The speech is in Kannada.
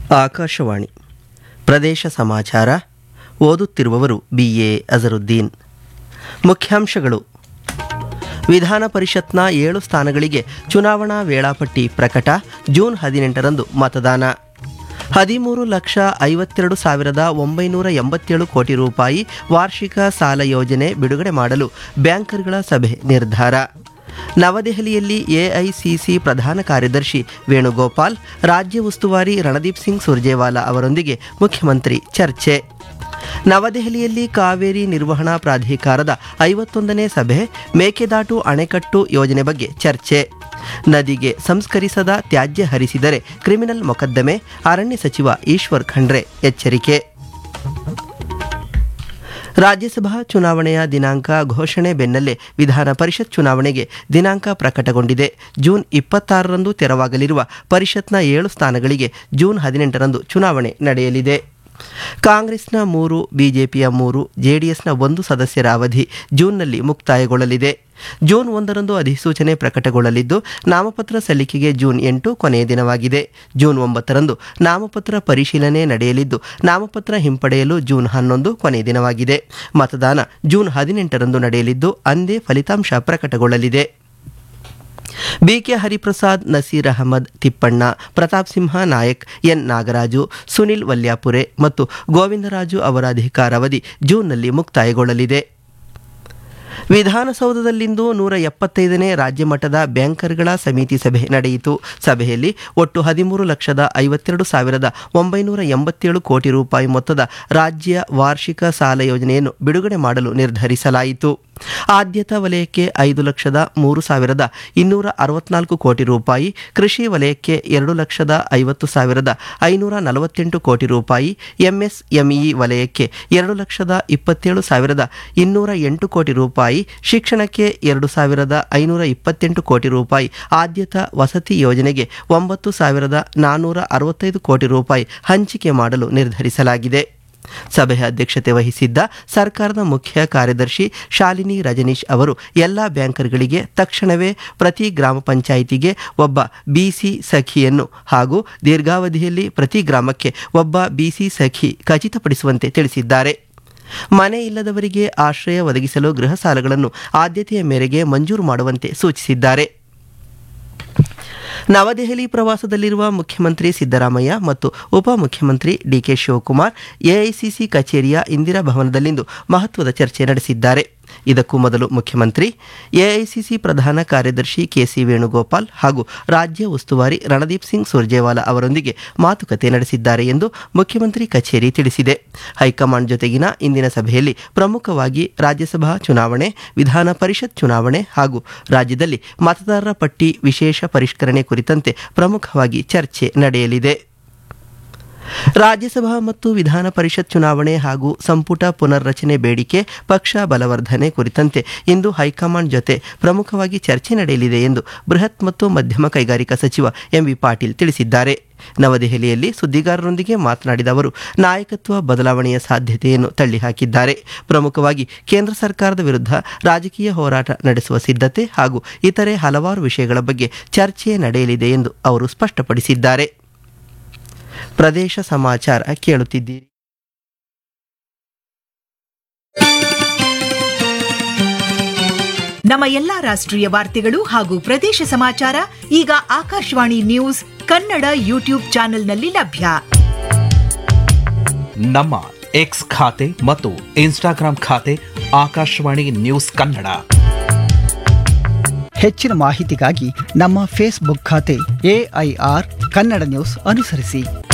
ಆಕಾಶವಾಣಿ ಪ್ರದೇಶ ಸಮಾಚಾರ ಓದುತ್ತಿರುವವರು ಬಿ ಎ ಅಜರುದ್ದೀನ್ ಮುಖ್ಯಾಂಶಗಳು ವಿಧಾನ ಪರಿಷತ್ನ ಏಳು ಸ್ಥಾನಗಳಿಗೆ ಚುನಾವಣಾ ವೇಳಾಪಟ್ಟಿ ಪ್ರಕಟ ಜೂನ್ ಹದಿನೆಂಟರಂದು ಮತದಾನ ಹದಿಮೂರು ಲಕ್ಷ ಐವತ್ತೆರಡು ಸಾವಿರದ ಒಂಬೈನೂರ ಎಂಬತ್ತೇಳು ಕೋಟಿ ರೂಪಾಯಿ ವಾರ್ಷಿಕ ಸಾಲ ಯೋಜನೆ ಬಿಡುಗಡೆ ಮಾಡಲು ಬ್ಯಾಂಕರ್ಗಳ ಸಭೆ ನಿರ್ಧಾರ ನವದೆಹಲಿಯಲ್ಲಿ ಎಐಸಿಸಿ ಪ್ರಧಾನ ಕಾರ್ಯದರ್ಶಿ ವೇಣುಗೋಪಾಲ್ ರಾಜ್ಯ ಉಸ್ತುವಾರಿ ರಣದೀಪ್ ಸಿಂಗ್ ಸುರ್ಜೇವಾಲಾ ಅವರೊಂದಿಗೆ ಮುಖ್ಯಮಂತ್ರಿ ಚರ್ಚೆ ನವದೆಹಲಿಯಲ್ಲಿ ಕಾವೇರಿ ನಿರ್ವಹಣಾ ಪ್ರಾಧಿಕಾರದ ಐವತ್ತೊಂದನೇ ಸಭೆ ಮೇಕೆದಾಟು ಅಣೆಕಟ್ಟು ಯೋಜನೆ ಬಗ್ಗೆ ಚರ್ಚೆ ನದಿಗೆ ಸಂಸ್ಕರಿಸದ ತ್ಯಾಜ್ಯ ಹರಿಸಿದರೆ ಕ್ರಿಮಿನಲ್ ಮೊಕದ್ದಮೆ ಅರಣ್ಯ ಸಚಿವ ಈಶ್ವರ್ ಖಂಡ್ರೆ ಎಚ್ಚರಿಕೆ ರಾಜ್ಯಸಭಾ ಚುನಾವಣೆಯ ದಿನಾಂಕ ಘೋಷಣೆ ಬೆನ್ನಲ್ಲೇ ವಿಧಾನ ಪರಿಷತ್ ಚುನಾವಣೆಗೆ ದಿನಾಂಕ ಪ್ರಕಟಗೊಂಡಿದೆ ಜೂನ್ ಇಪ್ಪತ್ತಾರರಂದು ತೆರವಾಗಲಿರುವ ಪರಿಷತ್ನ ಏಳು ಸ್ಥಾನಗಳಿಗೆ ಜೂನ್ ಹದಿನೆಂಟರಂದು ಚುನಾವಣೆ ನಡೆಯಲಿದೆ ಕಾಂಗ್ರೆಸ್ನ ಮೂರು ಬಿಜೆಪಿಯ ಮೂರು ಜೆಡಿಎಸ್ನ ಒಂದು ಸದಸ್ಯರ ಅವಧಿ ಜೂನ್ನಲ್ಲಿ ಮುಕ್ತಾಯಗೊಳ್ಳಲಿದೆ ಜೂನ್ ಒಂದರಂದು ಅಧಿಸೂಚನೆ ಪ್ರಕಟಗೊಳ್ಳಲಿದ್ದು ನಾಮಪತ್ರ ಸಲ್ಲಿಕೆಗೆ ಜೂನ್ ಎಂಟು ಕೊನೆಯ ದಿನವಾಗಿದೆ ಜೂನ್ ಒಂಬತ್ತರಂದು ನಾಮಪತ್ರ ಪರಿಶೀಲನೆ ನಡೆಯಲಿದ್ದು ನಾಮಪತ್ರ ಹಿಂಪಡೆಯಲು ಜೂನ್ ಹನ್ನೊಂದು ಕೊನೆಯ ದಿನವಾಗಿದೆ ಮತದಾನ ಜೂನ್ ಹದಿನೆಂಟರಂದು ನಡೆಯಲಿದ್ದು ಅಂದೇ ಫಲಿತಾಂಶ ಪ್ರಕಟಗೊಳ್ಳಲಿದೆ ಬಿಕೆ ಹರಿಪ್ರಸಾದ್ ನಸೀರ್ ಅಹಮದ್ ತಿಪ್ಪಣ್ಣ ಪ್ರತಾಪ್ ಸಿಂಹ ನಾಯಕ್ ಎನ್ ನಾಗರಾಜು ಸುನಿಲ್ ವಲ್ಯಾಪುರೆ ಮತ್ತು ಗೋವಿಂದರಾಜು ಅವರ ಅಧಿಕಾರಾವಧಿ ಜೂನ್ನಲ್ಲಿ ಮುಕ್ತಾಯಗೊಳ್ಳಲಿದೆ ವಿಧಾನಸೌಧದಲ್ಲಿಂದು ನೂರ ಎಪ್ಪತ್ತೈದನೇ ರಾಜ್ಯ ಮಟ್ಟದ ಬ್ಯಾಂಕರ್ಗಳ ಸಮಿತಿ ಸಭೆ ನಡೆಯಿತು ಸಭೆಯಲ್ಲಿ ಒಟ್ಟು ಹದಿಮೂರು ಲಕ್ಷದ ಐವತ್ತೆರಡು ಸಾವಿರದ ಒಂಬೈನೂರ ಎಂಬತ್ತೇಳು ಕೋಟಿ ರೂಪಾಯಿ ಮೊತ್ತದ ರಾಜ್ಯ ವಾರ್ಷಿಕ ಸಾಲ ಯೋಜನೆಯನ್ನು ಬಿಡುಗಡೆ ಮಾಡಲು ನಿರ್ಧರಿಸಲಾಯಿತು ಆದ್ಯತಾ ವಲಯಕ್ಕೆ ಐದು ಲಕ್ಷದ ಮೂರು ಸಾವಿರದ ಇನ್ನೂರ ಅರವತ್ನಾಲ್ಕು ಕೋಟಿ ರೂಪಾಯಿ ಕೃಷಿ ವಲಯಕ್ಕೆ ಎರಡು ಲಕ್ಷದ ಐವತ್ತು ಸಾವಿರದ ಐನೂರ ನಲವತ್ತೆಂಟು ಕೋಟಿ ರೂಪಾಯಿ ಎಂಎಸ್ಎಂಇ ವಲಯಕ್ಕೆ ಎರಡು ಲಕ್ಷದ ಇಪ್ಪತ್ತೇಳು ಸಾವಿರದ ಇನ್ನೂರ ಎಂಟು ಕೋಟಿ ರೂಪಾಯಿ ಶಿಕ್ಷಣಕ್ಕೆ ಎರಡು ಸಾವಿರದ ಐನೂರ ಇಪ್ಪತ್ತೆಂಟು ಕೋಟಿ ರೂಪಾಯಿ ಆದ್ಯತಾ ವಸತಿ ಯೋಜನೆಗೆ ಒಂಬತ್ತು ಸಾವಿರದ ನಾನ್ನೂರ ಅರವತ್ತೈದು ಕೋಟಿ ರೂಪಾಯಿ ಹಂಚಿಕೆ ಮಾಡಲು ನಿರ್ಧರಿಸಲಾಗಿದೆ ಸಭೆಯ ಅಧ್ಯಕ್ಷತೆ ವಹಿಸಿದ್ದ ಸರ್ಕಾರದ ಮುಖ್ಯ ಕಾರ್ಯದರ್ಶಿ ಶಾಲಿನಿ ರಜನೀಶ್ ಅವರು ಎಲ್ಲ ಬ್ಯಾಂಕರ್ಗಳಿಗೆ ತಕ್ಷಣವೇ ಪ್ರತಿ ಗ್ರಾಮ ಪಂಚಾಯಿತಿಗೆ ಒಬ್ಬ ಬಿಸಿ ಸಖಿಯನ್ನು ಹಾಗೂ ದೀರ್ಘಾವಧಿಯಲ್ಲಿ ಪ್ರತಿ ಗ್ರಾಮಕ್ಕೆ ಒಬ್ಬ ಬಿಸಿ ಸಖಿ ಖಚಿತಪಡಿಸುವಂತೆ ತಿಳಿಸಿದ್ದಾರೆ ಮನೆ ಇಲ್ಲದವರಿಗೆ ಆಶ್ರಯ ಒದಗಿಸಲು ಗೃಹ ಸಾಲಗಳನ್ನು ಆದ್ಯತೆಯ ಮೇರೆಗೆ ಮಂಜೂರು ಮಾಡುವಂತೆ ಸೂಚಿಸಿದ್ದಾರೆ ನವದೆಹಲಿ ಪ್ರವಾಸದಲ್ಲಿರುವ ಮುಖ್ಯಮಂತ್ರಿ ಸಿದ್ದರಾಮಯ್ಯ ಮತ್ತು ಉಪಮುಖ್ಯಮಂತ್ರಿ ಡಿಕೆ ಶಿವಕುಮಾರ್ ಎಐಸಿಸಿ ಕಚೇರಿಯ ಇಂದಿರಾ ಭವನದಲ್ಲಿಂದು ಮಹತ್ವದ ಚರ್ಚೆ ನಡೆಸಿದ್ದಾರೆ ಇದಕ್ಕೂ ಮೊದಲು ಮುಖ್ಯಮಂತ್ರಿ ಎಐಸಿಸಿ ಪ್ರಧಾನ ಕಾರ್ಯದರ್ಶಿ ಕೆಸಿ ವೇಣುಗೋಪಾಲ್ ಹಾಗೂ ರಾಜ್ಯ ಉಸ್ತುವಾರಿ ರಣದೀಪ್ ಸಿಂಗ್ ಸುರ್ಜೇವಾಲಾ ಅವರೊಂದಿಗೆ ಮಾತುಕತೆ ನಡೆಸಿದ್ದಾರೆ ಎಂದು ಮುಖ್ಯಮಂತ್ರಿ ಕಚೇರಿ ತಿಳಿಸಿದೆ ಹೈಕಮಾಂಡ್ ಜೊತೆಗಿನ ಇಂದಿನ ಸಭೆಯಲ್ಲಿ ಪ್ರಮುಖವಾಗಿ ರಾಜ್ಯಸಭಾ ಚುನಾವಣೆ ವಿಧಾನ ಪರಿಷತ್ ಚುನಾವಣೆ ಹಾಗೂ ರಾಜ್ಯದಲ್ಲಿ ಮತದಾರರ ಪಟ್ಟಿ ವಿಶೇಷ ಪರಿಷ್ಕರಣೆ ಕುರಿತಂತೆ ಪ್ರಮುಖವಾಗಿ ಚರ್ಚೆ ನಡೆಯಲಿದೆ ರಾಜ್ಯಸಭಾ ಮತ್ತು ವಿಧಾನ ಪರಿಷತ್ ಚುನಾವಣೆ ಹಾಗೂ ಸಂಪುಟ ಪುನರ್ರಚನೆ ಬೇಡಿಕೆ ಪಕ್ಷ ಬಲವರ್ಧನೆ ಕುರಿತಂತೆ ಇಂದು ಹೈಕಮಾಂಡ್ ಜೊತೆ ಪ್ರಮುಖವಾಗಿ ಚರ್ಚೆ ನಡೆಯಲಿದೆ ಎಂದು ಬೃಹತ್ ಮತ್ತು ಮಧ್ಯಮ ಕೈಗಾರಿಕಾ ಸಚಿವ ಎಂಬಿ ಪಾಟೀಲ್ ತಿಳಿಸಿದ್ದಾರೆ ನವದೆಹಲಿಯಲ್ಲಿ ಸುದ್ದಿಗಾರರೊಂದಿಗೆ ಮಾತನಾಡಿದ ಅವರು ನಾಯಕತ್ವ ಬದಲಾವಣೆಯ ಸಾಧ್ಯತೆಯನ್ನು ತಳ್ಳಿಹಾಕಿದ್ದಾರೆ ಪ್ರಮುಖವಾಗಿ ಕೇಂದ್ರ ಸರ್ಕಾರದ ವಿರುದ್ಧ ರಾಜಕೀಯ ಹೋರಾಟ ನಡೆಸುವ ಸಿದ್ಧತೆ ಹಾಗೂ ಇತರೆ ಹಲವಾರು ವಿಷಯಗಳ ಬಗ್ಗೆ ಚರ್ಚೆ ನಡೆಯಲಿದೆ ಎಂದು ಅವರು ಸ್ಪಷ್ಟಪಡಿಸಿದ್ದಾರೆ ಪ್ರದೇಶ ಸಮಾಚಾರ ಕೇಳುತ್ತಿದ್ದೀರಿ ನಮ್ಮ ಎಲ್ಲಾ ರಾಷ್ಟ್ರೀಯ ವಾರ್ತೆಗಳು ಹಾಗೂ ಪ್ರದೇಶ ಸಮಾಚಾರ ಈಗ ಆಕಾಶವಾಣಿ ನ್ಯೂಸ್ ಕನ್ನಡ ಯೂಟ್ಯೂಬ್ ಚಾನೆಲ್ನಲ್ಲಿ ಲಭ್ಯ ನಮ್ಮ ಎಕ್ಸ್ ಖಾತೆ ಮತ್ತು ಇನ್ಸ್ಟಾಗ್ರಾಂ ಖಾತೆ ಆಕಾಶವಾಣಿ ನ್ಯೂಸ್ ಕನ್ನಡ ಹೆಚ್ಚಿನ ಮಾಹಿತಿಗಾಗಿ ನಮ್ಮ ಫೇಸ್ಬುಕ್ ಖಾತೆ ಎಐಆರ್ ಕನ್ನಡ ನ್ಯೂಸ್ ಅನುಸರಿಸಿ